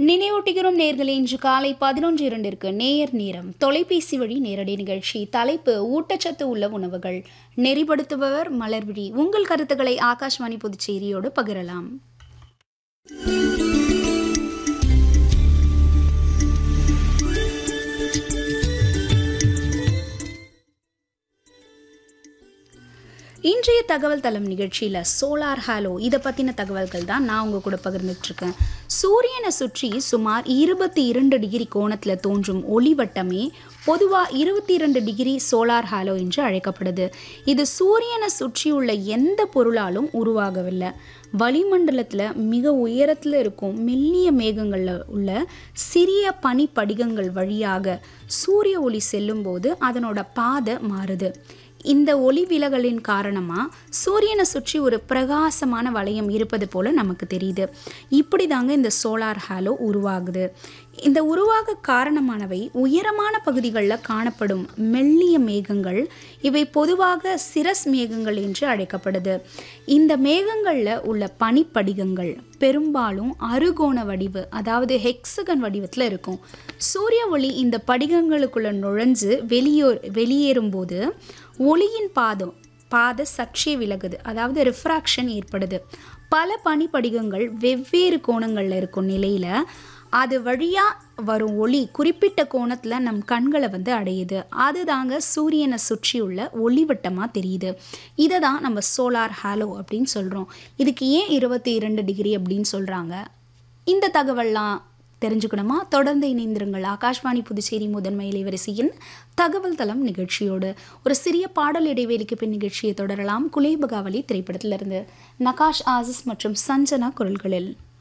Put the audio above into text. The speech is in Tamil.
நினைவூட்டுகிறோம் நேர்களே இன்று காலை பதினொன்று இரண்டிற்கு நேயர் நேரம் தொலைபேசி வழி நேரடி நிகழ்ச்சி தலைப்பு ஊட்டச்சத்து உள்ள உணவுகள் நெறிப்படுத்துபவர் மலர்விழி உங்கள் கருத்துக்களை ஆகாஷ்வாணி புதுச்சேரியோடு பகிரலாம் இன்றைய தகவல் தளம் நிகழ்ச்சியில் சோலார் ஹாலோ இதை பற்றின தகவல்கள் தான் நான் உங்கள் கூட பகிர்ந்துட்டு இருக்கேன் சூரியனை சுற்றி சுமார் இருபத்தி இரண்டு டிகிரி கோணத்தில் தோன்றும் ஒளிவட்டமே பொதுவாக இருபத்தி இரண்டு டிகிரி சோலார் ஹாலோ என்று அழைக்கப்படுது இது சூரியனை சுற்றியுள்ள எந்த பொருளாலும் உருவாகவில்லை வளிமண்டலத்தில் மிக உயரத்தில் இருக்கும் மெல்லிய மேகங்களில் உள்ள சிறிய பனிப்படிகங்கள் வழியாக சூரிய ஒளி செல்லும்போது அதனோட பாதை மாறுது இந்த ஒளி விலகலின் காரணமாக சூரியனை சுற்றி ஒரு பிரகாசமான வளையம் இருப்பது போல் நமக்கு தெரியுது இப்படி தாங்க இந்த சோலார் ஹாலோ உருவாகுது இந்த உருவாக காரணமானவை உயரமான பகுதிகளில் காணப்படும் மெல்லிய மேகங்கள் இவை பொதுவாக சிரஸ் மேகங்கள் என்று அழைக்கப்படுது இந்த மேகங்களில் உள்ள பனிப்படிகங்கள் பெரும்பாலும் அறுகோண வடிவு அதாவது ஹெக்ஸகன் வடிவத்தில் இருக்கும் சூரிய ஒளி இந்த படிகங்களுக்குள்ள நுழைஞ்சு வெளியோ வெளியேறும்போது ஒளியின் பாதம் பாதை சற்றே விலகுது அதாவது ரிஃப்ராக்ஷன் ஏற்படுது பல பனிப்படிகங்கள் வெவ்வேறு கோணங்களில் இருக்கும் நிலையில் அது வழியாக வரும் ஒளி குறிப்பிட்ட கோணத்தில் நம் கண்களை வந்து அடையுது அதுதாங்க சூரியனை சுற்றியுள்ள ஒளிவட்டமாக தெரியுது இதை தான் நம்ம சோலார் ஹாலோ அப்படின்னு சொல்கிறோம் இதுக்கு ஏன் இருபத்தி இரண்டு டிகிரி அப்படின்னு சொல்கிறாங்க இந்த தகவல்லாம் தெரிஞ்சுக்கணுமா தொடர்ந்து இணைந்திருங்கள் ஆகாஷ்வாணி புதுச்சேரி முதன்மை இலைவரிசையின் தகவல் தளம் நிகழ்ச்சியோடு ஒரு சிறிய பாடல் இடைவேளைக்கு பின் நிகழ்ச்சியை தொடரலாம் குலேபகாவலி திரைப்படத்திலிருந்து நகாஷ் ஆசிஸ் மற்றும் சஞ்சனா குரல்களில்